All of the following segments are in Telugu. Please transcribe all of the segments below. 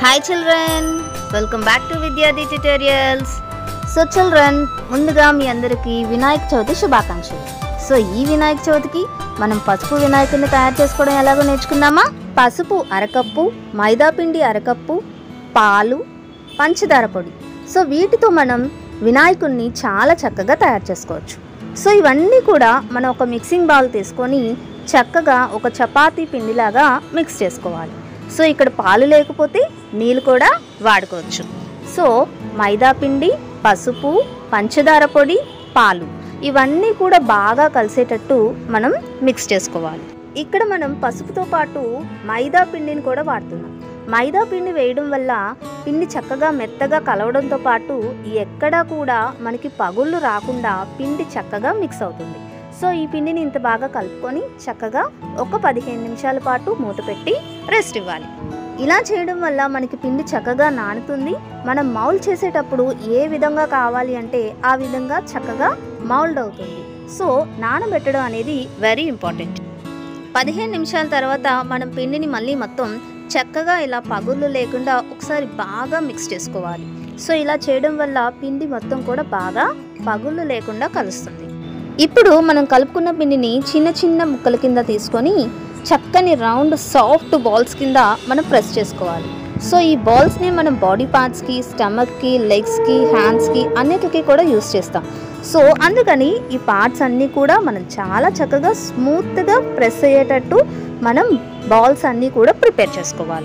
hi children welcome back to Vidyarthi tutorials so children ముందుగా మీ అందరికీ వినాయక చవితి శుభాకాంక్షలు సో ఈ వినాయక చవితికి మనం పసుపు వినాయకుడిని తయారు చేసుకోవడం ఎలాగో నేర్చుకుందామా పసుపు అరకప్పు మైదా పిండి అరకప్పు పాలు పంచదార పొడి సో వీటితో మనం వినాయకుడిని చాలా చక్కగా తయారు చేసుకోవచ్చు సో ఇవన్నీ కూడా మనం ఒక మిక్సింగ్ బౌల్ తీసుకొని చక్కగా ఒక చపాతీ పిండిలాగా మిక్స్ చేసుకోవాలి సో ఇక్కడ పాలు లేకపోతే నీళ్ళు కూడా వాడుకోవచ్చు సో మైదా పిండి పసుపు పంచదార పొడి పాలు ఇవన్నీ కూడా బాగా కలిసేటట్టు మనం మిక్స్ చేసుకోవాలి ఇక్కడ మనం పసుపుతో పాటు మైదా పిండిని కూడా వాడుతున్నాం మైదా పిండి వేయడం వల్ల పిండి చక్కగా మెత్తగా కలవడంతో పాటు ఎక్కడా కూడా మనకి పగుళ్ళు రాకుండా పిండి చక్కగా మిక్స్ అవుతుంది సో ఈ పిండిని ఇంత బాగా కలుపుకొని చక్కగా ఒక పదిహేను నిమిషాల పాటు మూత పెట్టి రెస్ట్ ఇవ్వాలి ఇలా చేయడం వల్ల మనకి పిండి చక్కగా నానుతుంది మనం మౌల్ చేసేటప్పుడు ఏ విధంగా కావాలి అంటే ఆ విధంగా చక్కగా మౌల్డ్ అవుతుంది సో నానబెట్టడం అనేది వెరీ ఇంపార్టెంట్ పదిహేను నిమిషాల తర్వాత మనం పిండిని మళ్ళీ మొత్తం చక్కగా ఇలా పగుళ్ళు లేకుండా ఒకసారి బాగా మిక్స్ చేసుకోవాలి సో ఇలా చేయడం వల్ల పిండి మొత్తం కూడా బాగా పగుళ్ళు లేకుండా కలుస్తుంది ఇప్పుడు మనం కలుపుకున్న పిండిని చిన్న చిన్న ముక్కల కింద తీసుకొని చక్కని రౌండ్ సాఫ్ట్ బాల్స్ కింద మనం ప్రెస్ చేసుకోవాలి సో ఈ బాల్స్ని మనం బాడీ పార్ట్స్కి స్టమక్కి లెగ్స్కి హ్యాండ్స్కి అన్నిటికీ కూడా యూస్ చేస్తాం సో అందుకని ఈ పార్ట్స్ అన్నీ కూడా మనం చాలా చక్కగా స్మూత్గా ప్రెస్ అయ్యేటట్టు మనం బాల్స్ అన్నీ కూడా ప్రిపేర్ చేసుకోవాలి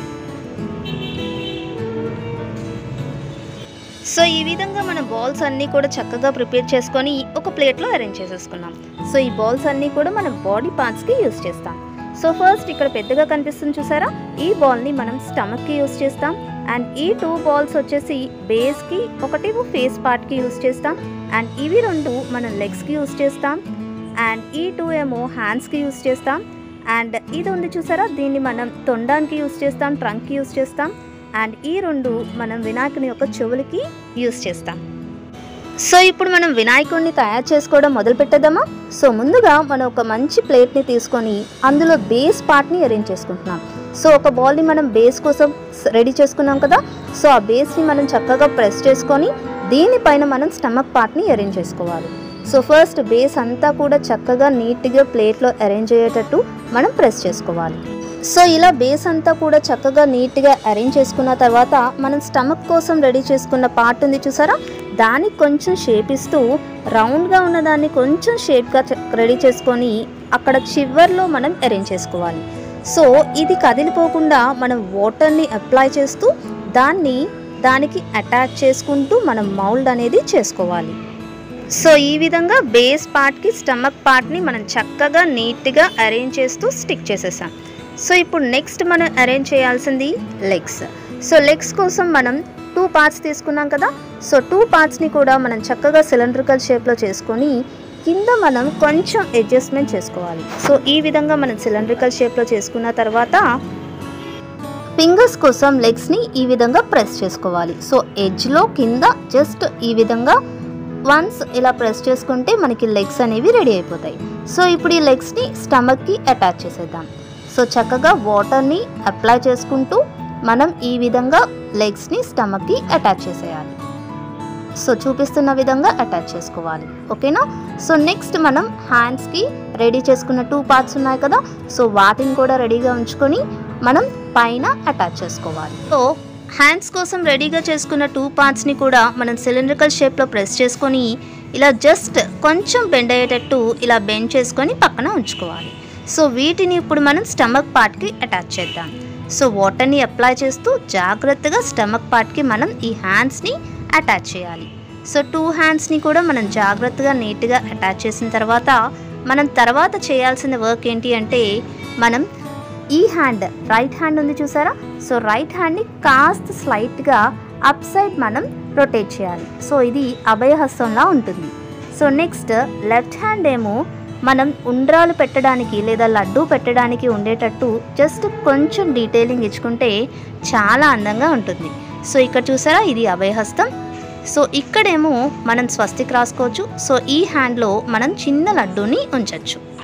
సో ఈ విధంగా మన బాల్స్ అన్నీ కూడా చక్కగా ప్రిపేర్ చేసుకొని ఒక ప్లేట్లో అరేంజ్ చేసేసుకున్నాం సో ఈ బాల్స్ అన్నీ కూడా మన బాడీ పార్ట్స్కి యూస్ చేస్తాం సో ఫస్ట్ ఇక్కడ పెద్దగా కనిపిస్తుంది చూసారా ఈ బాల్ని మనం స్టమక్కి యూస్ చేస్తాం అండ్ ఈ టూ బాల్స్ వచ్చేసి బేస్కి ఒకటి ఫేస్ పార్ట్కి యూస్ చేస్తాం అండ్ ఇవి రెండు మనం లెగ్స్కి యూస్ చేస్తాం అండ్ ఈ టూ ఏమో హ్యాండ్స్కి యూస్ చేస్తాం అండ్ ఇది ఉంది చూసారా దీన్ని మనం తొండానికి యూస్ చేస్తాం ట్రంక్కి యూస్ చేస్తాం అండ్ ఈ రెండు మనం వినాయకుని యొక్క చెవులకి యూస్ చేస్తాం సో ఇప్పుడు మనం వినాయకుడిని తయారు చేసుకోవడం మొదలు పెట్టేద్దామా సో ముందుగా మనం ఒక మంచి ప్లేట్ని తీసుకొని అందులో బేస్ పార్ట్ని అరేంజ్ చేసుకుంటున్నాం సో ఒక బాల్ని మనం బేస్ కోసం రెడీ చేసుకున్నాం కదా సో ఆ బేస్ని మనం చక్కగా ప్రెస్ చేసుకొని దీనిపైన మనం స్టమక్ పార్ట్ని అరేంజ్ చేసుకోవాలి సో ఫస్ట్ బేస్ అంతా కూడా చక్కగా నీట్గా ప్లేట్లో అరేంజ్ అయ్యేటట్టు మనం ప్రెస్ చేసుకోవాలి సో ఇలా బేస్ అంతా కూడా చక్కగా నీట్గా అరేంజ్ చేసుకున్న తర్వాత మనం స్టమక్ కోసం రెడీ చేసుకున్న పార్ట్ ఉంది చూసారా దానికి కొంచెం షేప్ ఇస్తూ రౌండ్గా ఉన్న దాన్ని కొంచెం షేప్గా రెడీ చేసుకొని అక్కడ చివర్లో మనం అరేంజ్ చేసుకోవాలి సో ఇది కదిలిపోకుండా మనం వాటర్ని అప్లై చేస్తూ దాన్ని దానికి అటాచ్ చేసుకుంటూ మనం మౌల్డ్ అనేది చేసుకోవాలి సో ఈ విధంగా బేస్ పార్ట్కి స్టమక్ పార్ట్ని మనం చక్కగా నీట్గా అరేంజ్ చేస్తూ స్టిక్ చేసేసాం సో ఇప్పుడు నెక్స్ట్ మనం అరేంజ్ చేయాల్సింది లెగ్స్ సో లెగ్స్ కోసం మనం టూ పార్ట్స్ తీసుకున్నాం కదా సో టూ పార్ట్స్ని కూడా మనం చక్కగా సిలిండ్రికల్ షేప్లో చేసుకొని కింద మనం కొంచెం అడ్జస్ట్మెంట్ చేసుకోవాలి సో ఈ విధంగా మనం సిలిండ్రికల్ షేప్లో చేసుకున్న తర్వాత ఫింగర్స్ కోసం లెగ్స్ని ఈ విధంగా ప్రెస్ చేసుకోవాలి సో ఎడ్జ్లో కింద జస్ట్ ఈ విధంగా వన్స్ ఇలా ప్రెస్ చేసుకుంటే మనకి లెగ్స్ అనేవి రెడీ అయిపోతాయి సో ఇప్పుడు ఈ లెగ్స్ని స్టమక్కి అటాచ్ చేసేద్దాం సో చక్కగా వాటర్ని అప్లై చేసుకుంటూ మనం ఈ విధంగా లెగ్స్ని స్టమక్కి అటాచ్ చేసేయాలి సో చూపిస్తున్న విధంగా అటాచ్ చేసుకోవాలి ఓకేనా సో నెక్స్ట్ మనం హ్యాండ్స్కి రెడీ చేసుకున్న టూ పార్ట్స్ ఉన్నాయి కదా సో వాటిని కూడా రెడీగా ఉంచుకొని మనం పైన అటాచ్ చేసుకోవాలి సో హ్యాండ్స్ కోసం రెడీగా చేసుకున్న టూ పార్ట్స్ని కూడా మనం సిలిండ్రికల్ షేప్లో ప్రెస్ చేసుకొని ఇలా జస్ట్ కొంచెం బెండ్ అయ్యేటట్టు ఇలా బెండ్ చేసుకొని పక్కన ఉంచుకోవాలి సో వీటిని ఇప్పుడు మనం స్టమక్ పార్ట్కి అటాచ్ చేద్దాం సో వాటర్ని అప్లై చేస్తూ జాగ్రత్తగా స్టమక్ పార్ట్కి మనం ఈ హ్యాండ్స్ని అటాచ్ చేయాలి సో టూ హ్యాండ్స్ని కూడా మనం జాగ్రత్తగా నీట్గా అటాచ్ చేసిన తర్వాత మనం తర్వాత చేయాల్సిన వర్క్ ఏంటి అంటే మనం ఈ హ్యాండ్ రైట్ హ్యాండ్ ఉంది చూసారా సో రైట్ హ్యాండ్ని కాస్త స్లైట్గా అప్ సైడ్ మనం రొటేట్ చేయాలి సో ఇది అభయహస్తంలా ఉంటుంది సో నెక్స్ట్ లెఫ్ట్ హ్యాండ్ ఏమో మనం ఉండ్రాలు పెట్టడానికి లేదా లడ్డు పెట్టడానికి ఉండేటట్టు జస్ట్ కొంచెం డీటెయిలింగ్ ఇచ్చుకుంటే చాలా అందంగా ఉంటుంది సో ఇక్కడ చూసారా ఇది అభయహస్తం సో ఇక్కడేమో మనం స్వస్తిక్ రాసుకోవచ్చు సో ఈ హ్యాండ్లో మనం చిన్న లడ్డూని ఉంచవచ్చు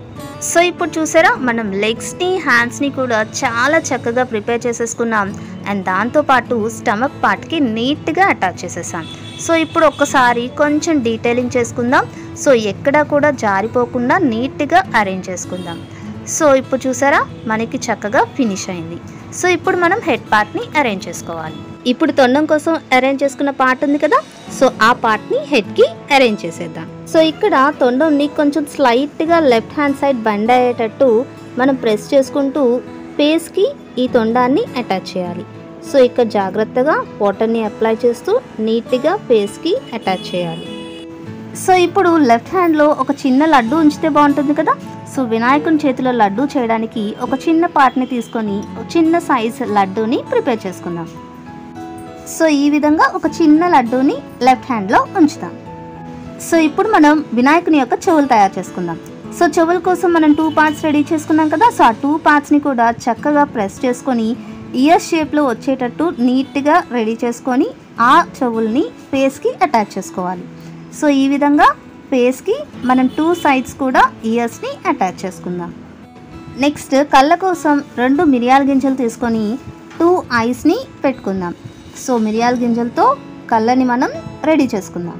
సో ఇప్పుడు చూసారా మనం లెగ్స్ని హ్యాండ్స్ని కూడా చాలా చక్కగా ప్రిపేర్ చేసేసుకున్నాం అండ్ దాంతోపాటు స్టమక్ పార్ట్కి నీట్గా అటాచ్ చేసేసాం సో ఇప్పుడు ఒక్కసారి కొంచెం డీటెయిలింగ్ చేసుకుందాం సో ఎక్కడ కూడా జారిపోకుండా నీట్గా అరేంజ్ చేసుకుందాం సో ఇప్పుడు చూసారా మనకి చక్కగా ఫినిష్ అయింది సో ఇప్పుడు మనం హెడ్ పార్ట్ని అరేంజ్ చేసుకోవాలి ఇప్పుడు తొండం కోసం అరేంజ్ చేసుకున్న పార్ట్ ఉంది కదా సో ఆ పార్ట్ని హెడ్కి అరేంజ్ చేసేద్దాం సో ఇక్కడ తొండంని కొంచెం స్లైట్గా లెఫ్ట్ హ్యాండ్ సైడ్ బండ్ అయ్యేటట్టు మనం ప్రెస్ చేసుకుంటూ ఫేస్కి ఈ తొండాన్ని అటాచ్ చేయాలి సో ఇక్కడ జాగ్రత్తగా వాటర్ని అప్లై చేస్తూ నీట్గా ఫేస్కి అటాచ్ చేయాలి సో ఇప్పుడు లెఫ్ట్ హ్యాండ్లో ఒక చిన్న లడ్డు ఉంచితే బాగుంటుంది కదా సో వినాయకుని చేతిలో లడ్డు చేయడానికి ఒక చిన్న పార్ట్ని తీసుకొని ఒక చిన్న సైజ్ లడ్డూని ప్రిపేర్ చేసుకుందాం సో ఈ విధంగా ఒక చిన్న లడ్డూని లెఫ్ట్ హ్యాండ్లో ఉంచుతాం సో ఇప్పుడు మనం వినాయకుని యొక్క చెవులు తయారు చేసుకుందాం సో చెవుల కోసం మనం టూ పార్ట్స్ రెడీ చేసుకున్నాం కదా సో ఆ టూ పార్ట్స్ని కూడా చక్కగా ప్రెస్ చేసుకొని ఇయర్ షేప్లో వచ్చేటట్టు నీట్గా రెడీ చేసుకొని ఆ చెవుల్ని ఫేస్కి అటాచ్ చేసుకోవాలి సో ఈ విధంగా ఫేస్కి మనం టూ సైడ్స్ కూడా ఇయర్స్ని అటాచ్ చేసుకుందాం నెక్స్ట్ కళ్ళ కోసం రెండు మిరియాల గింజలు తీసుకొని టూ ఐస్ని పెట్టుకుందాం సో మిరియాల గింజలతో కళ్ళని మనం రెడీ చేసుకుందాం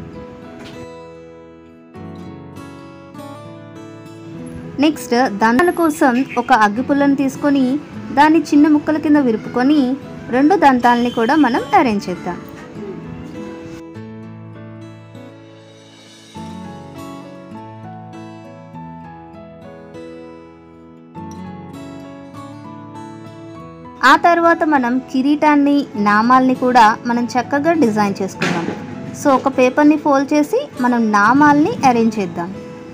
నెక్స్ట్ దండల కోసం ఒక అగ్గిపుల్లను తీసుకొని దాన్ని చిన్న ముక్కల కింద విరుపుకొని రెండు దంతాలని కూడా మనం అరేంజ్ చేద్దాం ఆ తర్వాత మనం కిరీటాన్ని నామాల్ని కూడా మనం చక్కగా డిజైన్ చేసుకుందాం సో ఒక పేపర్ని ఫోల్డ్ చేసి మనం నామాల్ని అరేంజ్ చేద్దాం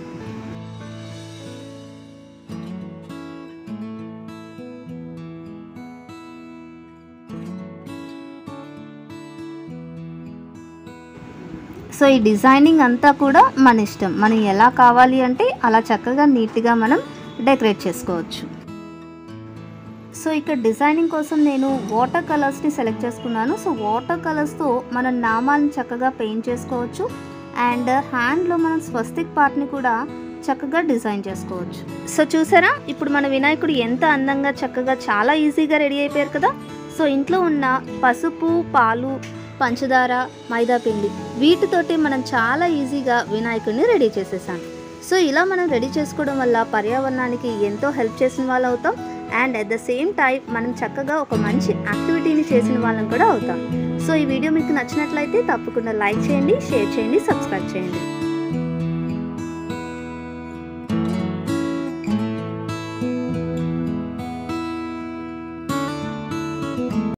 సో ఈ డిజైనింగ్ అంతా కూడా మన ఇష్టం మనం ఎలా కావాలి అంటే అలా చక్కగా నీట్గా మనం డెకరేట్ చేసుకోవచ్చు సో ఇక్కడ డిజైనింగ్ కోసం నేను వాటర్ కలర్స్ని సెలెక్ట్ చేసుకున్నాను సో వాటర్ కలర్స్తో మనం నామాలను చక్కగా పెయింట్ చేసుకోవచ్చు అండ్ హ్యాండ్లో మనం స్వస్తిక్ పార్ట్ని కూడా చక్కగా డిజైన్ చేసుకోవచ్చు సో చూసారా ఇప్పుడు మన వినాయకుడు ఎంత అందంగా చక్కగా చాలా ఈజీగా రెడీ అయిపోయారు కదా సో ఇంట్లో ఉన్న పసుపు పాలు పంచదార మైదా పిండి వీటితోటి మనం చాలా ఈజీగా వినాయకుడిని రెడీ చేసేసాం సో ఇలా మనం రెడీ చేసుకోవడం వల్ల పర్యావరణానికి ఎంతో హెల్ప్ చేసిన వాళ్ళు అవుతాం and at the same time మనం చక్కగా ఒక మంచి యాక్టివిటీని చేసిన వాళ్ళం కూడా అవుతాం సో ఈ వీడియో మీకు నచ్చినట్లయితే తప్పకుండా లైక్ చేయండి షేర్ చేయండి సబ్స్క్రైబ్ చేయండి